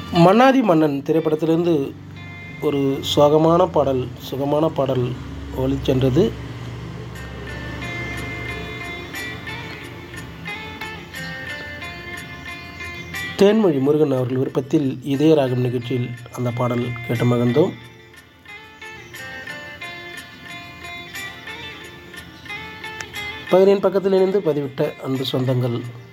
மன்னாதி மன்னன் திரைப்படத்திலிருந்து ஒரு சோகமான பாடல் சுகமான பாடல் ஒலிச்சென்றது தேன்மொழி முருகன் அவர்கள் விருப்பத்தில் இதய ராகம் நிகழ்ச்சியில் அந்த பாடல் கேட்டு மகிழ்ந்தோம் பதினேழு பக்கத்தில் இணைந்து பதிவிட்ட அன்பு சொந்தங்கள்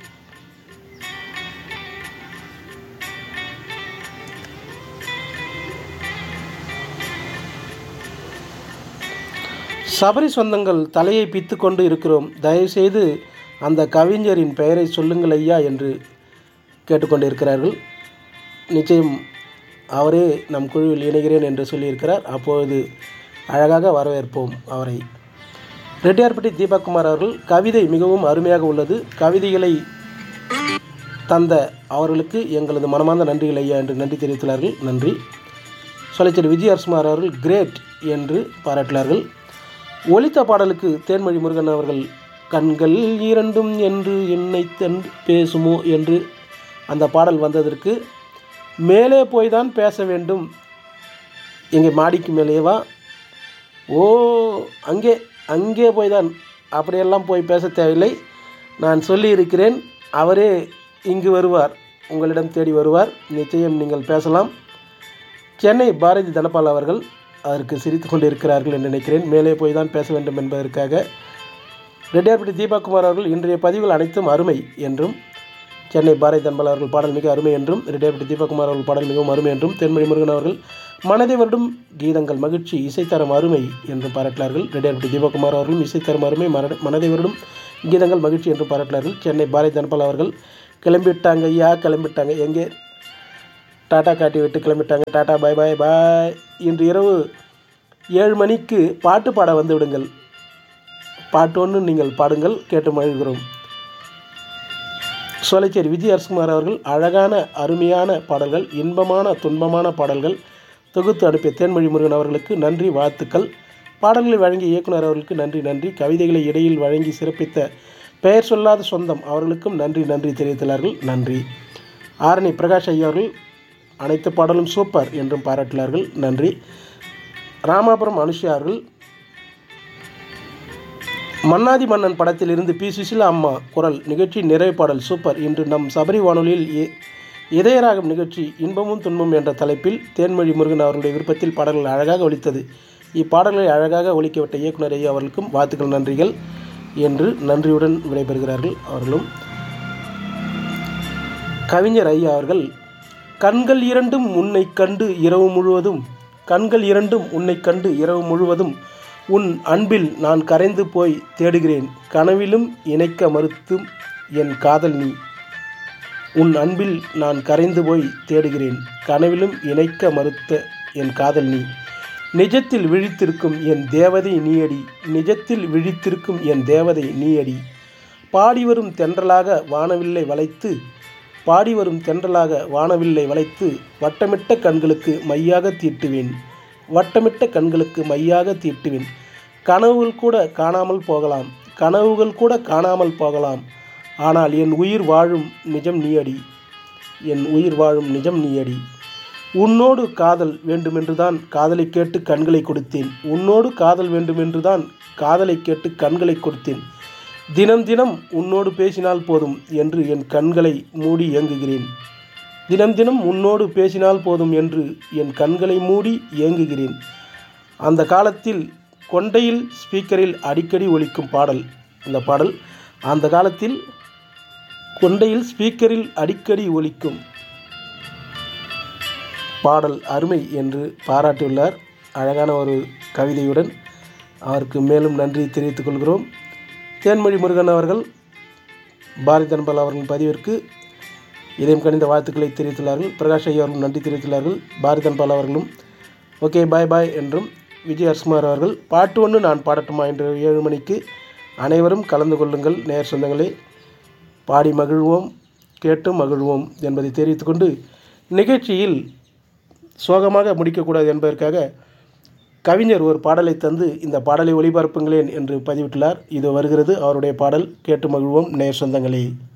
சபரி சொந்தங்கள் தலையை பித்து கொண்டு இருக்கிறோம் தயவுசெய்து அந்த கவிஞரின் பெயரை சொல்லுங்கள் ஐயா என்று கேட்டுக்கொண்டிருக்கிறார்கள் நிச்சயம் அவரே நம் குழுவில் இணைகிறேன் என்று சொல்லியிருக்கிறார் அப்பொழுது அழகாக வரவேற்போம் அவரை ரெட்டியார்பட்டி தீபக்குமார் அவர்கள் கவிதை மிகவும் அருமையாக உள்ளது கவிதைகளை தந்த அவர்களுக்கு எங்களது மனமார்ந்த நன்றிகள் ஐயா என்று நன்றி தெரிவித்துள்ளார்கள் நன்றி சொலைச்சர் விஜயரசுமார் அவர்கள் கிரேட் என்று பாராட்டினார்கள் ஒலித்த பாடலுக்கு தேன்மொழி முருகன் அவர்கள் கண்கள் இரண்டும் என்று என்னை தன் பேசுமோ என்று அந்த பாடல் வந்ததற்கு மேலே போய் தான் பேச வேண்டும் எங்கள் மாடிக்கு மேலேவா ஓ அங்கே அங்கே போய் தான் அப்படியெல்லாம் போய் பேச தேவையில்லை நான் சொல்லியிருக்கிறேன் அவரே இங்கு வருவார் உங்களிடம் தேடி வருவார் நிச்சயம் நீங்கள் பேசலாம் சென்னை பாரதி தனபால் அவர்கள் அதற்கு சிரித்து கொண்டிருக்கிறார்கள் என்று நினைக்கிறேன் மேலே போய் தான் பேச வேண்டும் என்பதற்காக ரெட்டியார்பட்டி தீபாகுமார் அவர்கள் இன்றைய பதிவுகள் அனைத்தும் அருமை என்றும் சென்னை பாரதி தன்பால் அவர்கள் பாடல் மிக அருமை என்றும் ரெட்டியார்பட்டி தீபகுமார் அவர்கள் பாடல் மிகவும் அருமை என்றும் தென்மொழி முருகன் அவர்கள் மனதை வருடும் கீதங்கள் மகிழ்ச்சி இசைத்தரம் அருமை என்றும் பாராட்டினார்கள் ரெட்டியார்பட்டி தீபகுமார் அவர்களும் இசைத்தரம் அருமை மன மனதை வருடும் கீதங்கள் மகிழ்ச்சி என்றும் பாராட்டினார்கள் சென்னை பாரதி தன்பால் அவர்கள் கிளம்பிவிட்டாங்க ஐயா கிளம்பிவிட்டாங்க எங்கே டாட்டா காட்டி விட்டு கிளம்பிட்டாங்க டாட்டா பாய் பாய் பாய் இன்று இரவு ஏழு மணிக்கு பாட்டு பாட வந்து விடுங்கள் பாட்டு ஒன்று நீங்கள் பாடுங்கள் கேட்டு மகிழ்கிறோம் சோலைச்சேரி விஜய் அரசுகுமார் அவர்கள் அழகான அருமையான பாடல்கள் இன்பமான துன்பமான பாடல்கள் தொகுத்து அனுப்பிய தேன்மொழி முருகன் அவர்களுக்கு நன்றி வாழ்த்துக்கள் பாடல்களை வழங்கிய இயக்குனர் அவர்களுக்கு நன்றி நன்றி கவிதைகளை இடையில் வழங்கி சிறப்பித்த பெயர் சொல்லாத சொந்தம் அவர்களுக்கும் நன்றி நன்றி தெரிவித்துள்ளார்கள் நன்றி ஆரணி பிரகாஷ் ஐயா அவர்கள் அனைத்து பாடலும் சூப்பர் என்றும் பாராட்டினார்கள் நன்றி ராமாபுரம் அனுஷியா அவர்கள் மன்னாதி மன்னன் படத்தில் இருந்து பி சுசிலா அம்மா குரல் நிகழ்ச்சி நிறைவு பாடல் சூப்பர் இன்று நம் சபரி வானொலியில் இ- இதயராகம் நிகழ்ச்சி இன்பமும் துன்பமும் என்ற தலைப்பில் தேன்மொழி முருகன் அவர்களுடைய விருப்பத்தில் பாடல்கள் அழகாக ஒலித்தது இப்பாடல்களை அழகாக ஒலிக்கவிட்ட இயக்குனர் ஐயா அவர்களுக்கும் வாழ்த்துக்கள் நன்றிகள் என்று நன்றியுடன் விடைபெறுகிறார்கள் அவர்களும் கவிஞர் ஐயா அவர்கள் கண்கள் இரண்டும் உன்னை கண்டு இரவு முழுவதும் கண்கள் இரண்டும் உன்னை கண்டு இரவு முழுவதும் உன் அன்பில் நான் கரைந்து போய் தேடுகிறேன் கனவிலும் இணைக்க மறுத்தும் என் காதல் நீ உன் அன்பில் நான் கரைந்து போய் தேடுகிறேன் கனவிலும் இணைக்க மறுத்த என் காதல் நீ நிஜத்தில் விழித்திருக்கும் என் தேவதை நீயடி நிஜத்தில் விழித்திருக்கும் என் தேவதை நீயடி பாடி வரும் தென்றலாக வானவில்லை வளைத்து பாடி வரும் தென்றலாக வானவில்லை வளைத்து வட்டமிட்ட கண்களுக்கு மையாக தீட்டுவேன் வட்டமிட்ட கண்களுக்கு மையாக தீட்டுவேன் கனவுகள் கூட காணாமல் போகலாம் கனவுகள் கூட காணாமல் போகலாம் ஆனால் என் உயிர் வாழும் நிஜம் நீயடி என் உயிர் வாழும் நிஜம் நீயடி உன்னோடு காதல் வேண்டுமென்றுதான் காதலை கேட்டு கண்களை கொடுத்தேன் உன்னோடு காதல் வேண்டுமென்றுதான் காதலை கேட்டு கண்களை கொடுத்தேன் தினம் தினம் உன்னோடு பேசினால் போதும் என்று என் கண்களை மூடி ஏங்குகிறேன் தினம் தினம் உன்னோடு பேசினால் போதும் என்று என் கண்களை மூடி ஏங்குகிறேன் அந்த காலத்தில் கொண்டையில் ஸ்பீக்கரில் அடிக்கடி ஒலிக்கும் பாடல் இந்த பாடல் அந்த காலத்தில் கொண்டையில் ஸ்பீக்கரில் அடிக்கடி ஒலிக்கும் பாடல் அருமை என்று பாராட்டியுள்ளார் அழகான ஒரு கவிதையுடன் அவருக்கு மேலும் நன்றி தெரிவித்துக் கொள்கிறோம் தேன்மொழி முருகன் அவர்கள் பாரதி தன்பல் அவர்களின் பதிவிற்கு இதயம் கணிந்த வாழ்த்துக்களை தெரிவித்துள்ளார்கள் பிரகாஷ் ஐயா அவர்களும் நன்றி தெரிவித்துள்ளார்கள் பாரதி தன்பால் அவர்களும் ஓகே பாய் பாய் என்றும் விஜய் ஹர்ஷ்குமார் அவர்கள் பாட்டு ஒன்று நான் பாடட்டுமா என்று ஏழு மணிக்கு அனைவரும் கலந்து கொள்ளுங்கள் நேர் சொந்தங்களே பாடி மகிழ்வோம் கேட்டு மகிழ்வோம் என்பதை தெரிவித்துக்கொண்டு நிகழ்ச்சியில் சோகமாக முடிக்கக்கூடாது என்பதற்காக கவிஞர் ஒரு பாடலை தந்து இந்த பாடலை ஒளிபரப்புங்களேன் என்று பதிவிட்டுள்ளார் இது வருகிறது அவருடைய பாடல் கேட்டு மகிழ்வோம் நேர் சொந்தங்களே